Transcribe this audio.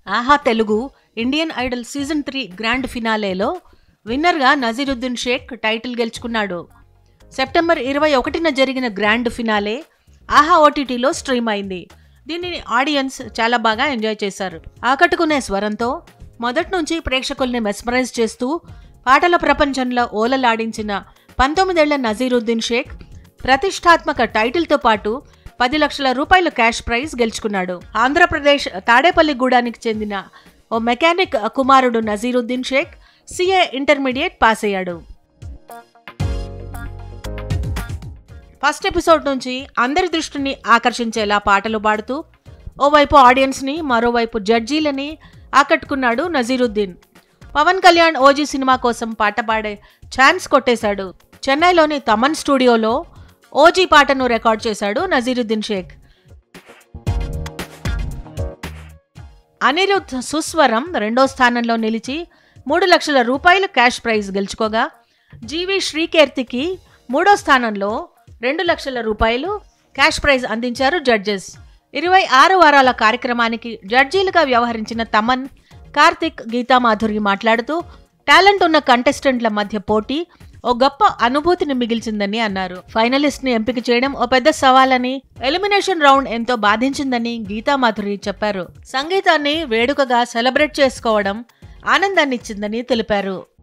ఆహా Telugu Indian Idol season three grand ఫినాలేలో విన్నర్గా నజీరుద్దీన్ షేక్ టైటిల్ గెలుచుకున్నాడు సెప్టెంబర్ ఇరవై ఒకటిన జరిగిన గ్రాండ్ ఫినాలే ఆహా ఓటీటీలో స్ట్రీమ్ అయింది దీనిని ఆడియన్స్ చాలా బాగా ఎంజాయ్ చేశారు ఆకట్టుకునే స్వరంతో మొదటి నుంచి ప్రేక్షకుల్ని మెస్మరైజ్ చేస్తూ పాటల ప్రపంచంలో ఓలలాడించిన పంతొమ్మిదేళ్ల నజీరుద్దీన్ షేక్ ప్రతిష్టాత్మక టైటిల్తో పాటు పది లక్షల రూపాయల క్యాష్ ప్రైజ్ గెలుచుకున్నాడు ఆంధ్రప్రదేశ్ తాడేపల్లిగూడానికి చెందిన ఓ మెకానిక్ కుమారుడు Nazeeruddin Shaik CA intermediate pass అయ్యాడు ఫస్ట్ ఎపిసోడ్ నుంచి అందరి దృష్టిని ఆకర్షించేలా పాటలు పాడుతూ ఓవైపు ఆడియన్స్ని మరోవైపు జడ్జీలని ఆకట్టుకున్నాడు నజీరుద్దీన్ పవన్ కళ్యాణ్ ఓజీ సినిమా కోసం పాట పాడే ఛాన్స్ కొట్టేశాడు చెన్నైలోని తమన్ స్టూడియోలో ఓజీ పాటను రికార్డ్ చేశాడు నజీరుద్దీన్ షేక్ అనిరుద్ధ్ సుస్వరం రెండో స్థానంలో నిలిచి మూడు లక్షల రూపాయల క్యాష్ ప్రైజ్ గెలుచుకోగా జీవి శ్రీకీర్తికి మూడో స్థానంలో రెండు లక్షల రూపాయలు క్యాష్ ప్రైజ్ అందించారు జడ్జెస్ ఇరవై ఆరు వారాల కార్యక్రమానికి జడ్జీలుగా వ్యవహరించిన తమన్ కార్తిక్ గీతామాధురి మాట్లాడుతూ టాలెంట్ ఉన్న కంటెస్టెంట్ల మధ్య పోటీ ఓ గొప్ప అనుభూతిని మిగిల్చిందని అన్నారు ఫైనలిస్ట్ ని ఎంపిక చేయడం ఓ పెద్ద సవాలని ఎలిమినేషన్ రౌండ్ ఎంతో బాధించిందని గీతామాధురి చెప్పారు సంగీతాన్ని వేడుకగా సెలబ్రేట్ చేసుకోవడం ఆనందాన్నిచ్చిందని తెలిపారు